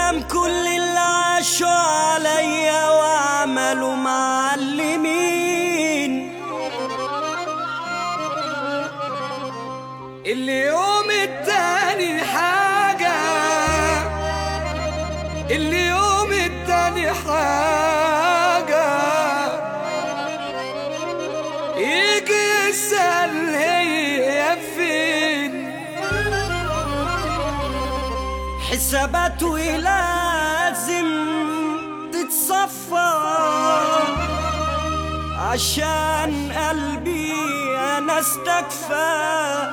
قدام كل اللي عاشوا عليا وعملوا معلمين اليوم التاني حاجة اليوم التاني حاجة يجي يسأل هي فين حساباته لازم تتصفى عشان قلبي انا استكفى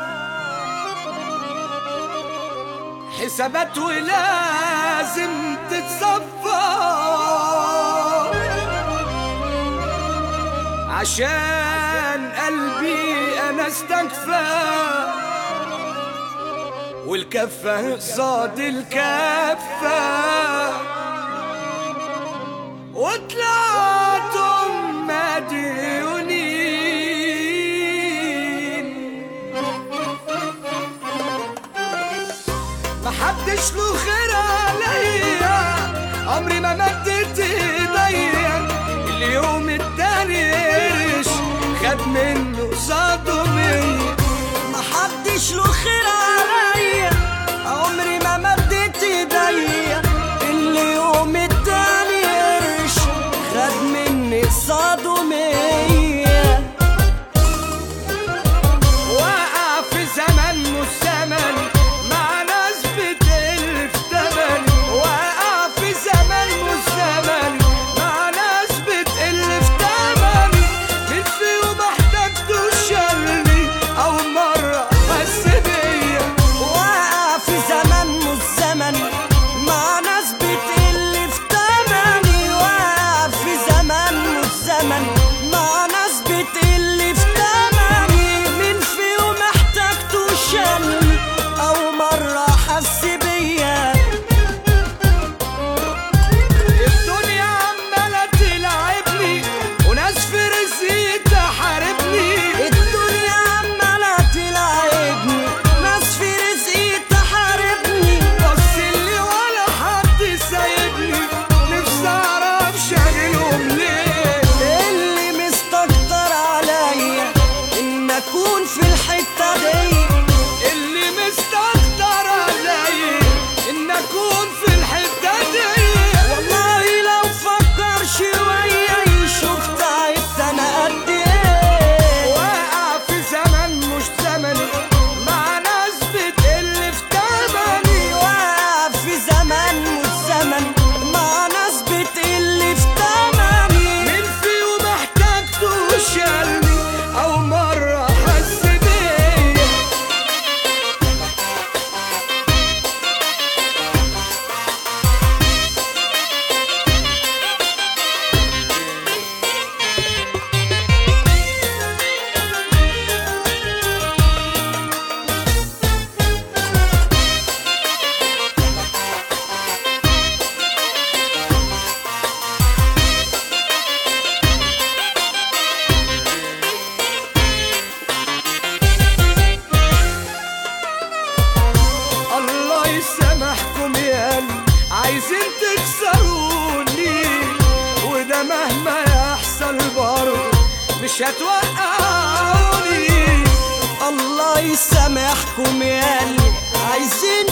حساباته لازم تتصفى عشان قلبي انا استكفى والكفة قصاد الكفة وطلعتم مديونين محدش له خير عليا عمري ما مدت ايديا اليوم التاني قرش خد منه قصاده مية محدش له خير عليا عمري ما مدت ايديا اليوم التاني قرش خد مني قصاده مية وقع في زمن مش زمن مع ناس بتقل في تمن وقع في زمن مش زمن مع ناس بتقل في تمن مين فيهم احتاجته شلني او مرة حس بيا وقع في زمن مش زمن مع ناس بتقل في تمني وقع في زمن مش زمن مع ناس بتقل في تمني مين فيهم احتاجته شلني او مرة حس بيا الدنيا عمالة تلعبني وناس في رزقي تحاربني الدنيا عمالة تلعبني ناس في رزقي تحاربني بص اللي ولا حد سايبني نفسي اعرف شاغلهم ليه اللي مستكتر عليا ان اكون في الحتة دي اللي مستكتر عليا ان اكون في الحتة دي والله لو فكر شوية يشوف تعبت انا قد ايه واقع في زمن مش زمني مع ناس بتقل في تمني واقع في زمن مش زمن مع ناس بتقل في تمني مين فيهم احتاجته شالني او مرة حس بيا الله يسامحكم يا قلبي عايزين تكسروني وده مهما يحصل برضه مش هتوقعوني الله يسامحكم يا قلبي عايزين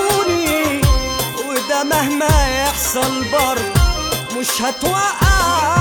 تكسروني وده مهما يحصل برضه مش هتوقعوني